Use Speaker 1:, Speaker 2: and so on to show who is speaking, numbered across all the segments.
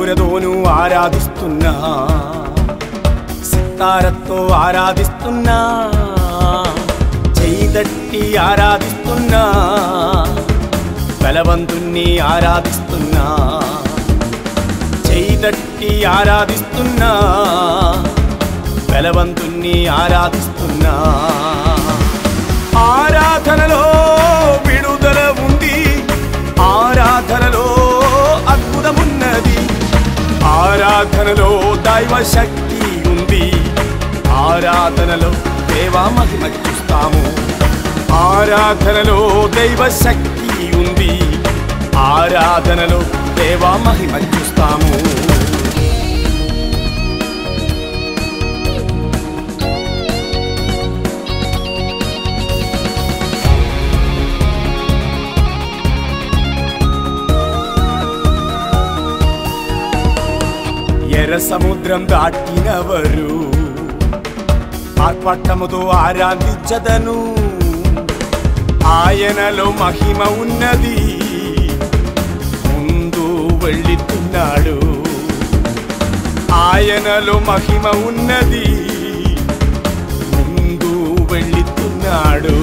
Speaker 1: తంబురతోను ఆరాధిస్తున్నా సితారతో ఆరాధిస్తున్నా చేయిదట్టి ఆరాధిస్తున్నా బలవంతుణ్ణి ఆరాధిస్తున్నా చేయిదట్టి ఆరాధిస్తున్నా బలవంతుణ్ణి ఆరాధిస్తున్నా ఆరాధనలో విడుదల ఉంది ఆరాధనలో అద్భుతమున్నది ఆరాధనలో దైవ శక్తి ఉంది ఆరాధనలో దేవా మహిమ చూస్తాము ఆరాధనలో దైవ శక్తి ఉంది ఆరాధనలో దేవా మహిమ చూస్తాము ఎర్ర సముద్రం దాటినవరు ఆర్పట్టముతో ఆరాధించదను ఆయనలో మహిమ ఉన్నది ముందు వెళ్ళితున్నాడు ఆయనలో మహిమ ఉన్నది ముందు వెళ్ళితున్నాడు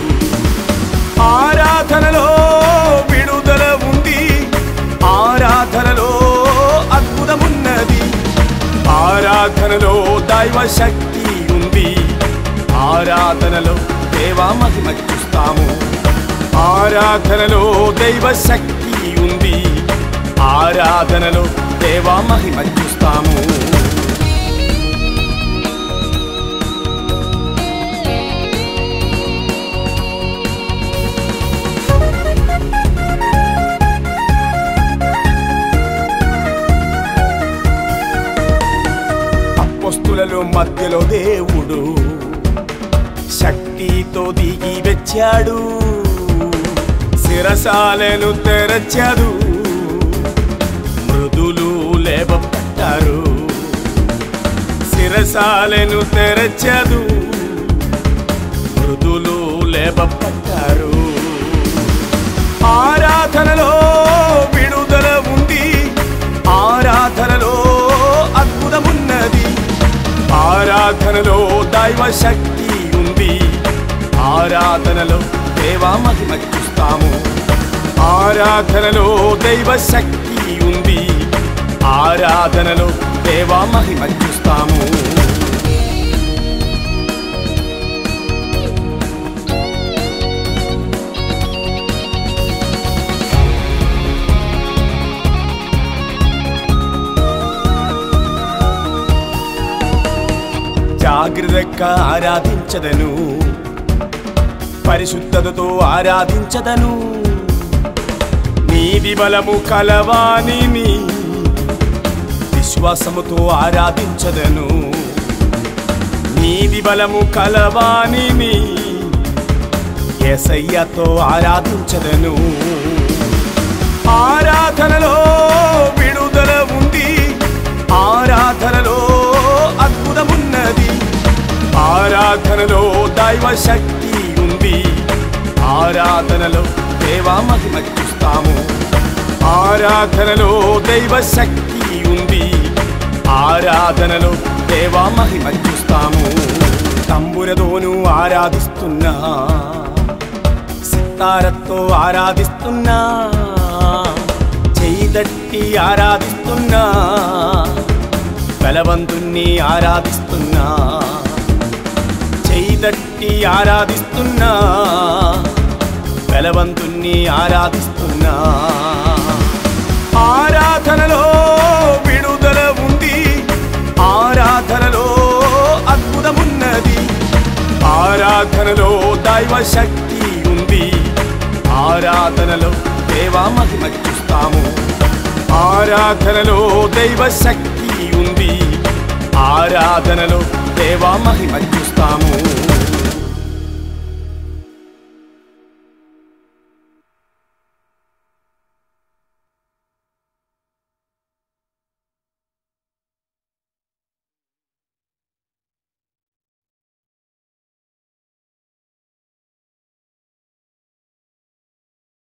Speaker 1: ఆరాధనలో విడుదల ఉంది ఆరాధనలో అద్భుతమున్నది ఆరాధనలో దైవ శక్తి ఉంది ఆరాధనలో దేవా మహిమ చూస్తాము ఆరాధనలో దైవ శక్తి ఉంది ఆరాధనలో దేవా మహిమ చూస్తాము అప్పొస్తులలో మధ్యలో దేవుడు శక్తితో దిగి వచ్చాడు శిరసాలను తెరచాడు మృదులు లేవపట్టారు శిరసాలను తెరచాడు మృదులు లేవపట్టారు ఆరాధనలో విడుదల ఉంది ఆరాధనలో అద్భుతమున్నది ఆరాధనలో దైవ శక్తి ఉంది ఆరాధనలో దేవా మహిమ చూస్తాము ఆరాధనలో దైవ శక్తి ఉంది ఆరాధనలో దేవా మహిమ చూస్తాము జాగ్రత్తగా ఆరాధించదను పరిశుద్ధతతో ఆరాధించదను నీది బలము కలవాని విశ్వాసముతో ఆరాధించదను నీది బలము కలవాని ఎసయ్యతో ఆరాధించదను ఆరాధనలో విడుదల ఉంది ఆరాధనలో అద్భుతమున్నది ఆరాధనలో దైవ శక్తి ఉంది ఆరాధనలో దేవా మహిమ చూస్తాము ఆరాధనలో దైవ శక్తి ఉంది ఆరాధనలో దేవా మహిమ చూస్తాము తంబురతోను ఆరాధిస్తున్నా సితారతో ఆరాధిస్తున్నా చేయిదట్టి ఆరాధిస్తున్నా బలవంతుణ్ణి ఆరాధిస్తున్నా చేయిదట్టి ఆరాధిస్తున్నా బలవంతుణ్ణి ఆరాధిస్తున్నా ఆరాధనలో విడుదల ఉంది ఆరాధనలో అద్భుతమున్నది ఆరాధనలో దైవ శక్తి ఉంది ఆరాధనలో దేవా మహిమ చూస్తాము ఆరాధనలో దైవ శక్తి ఉంది ఆరాధనలో దేవా మహిమ చూస్తాము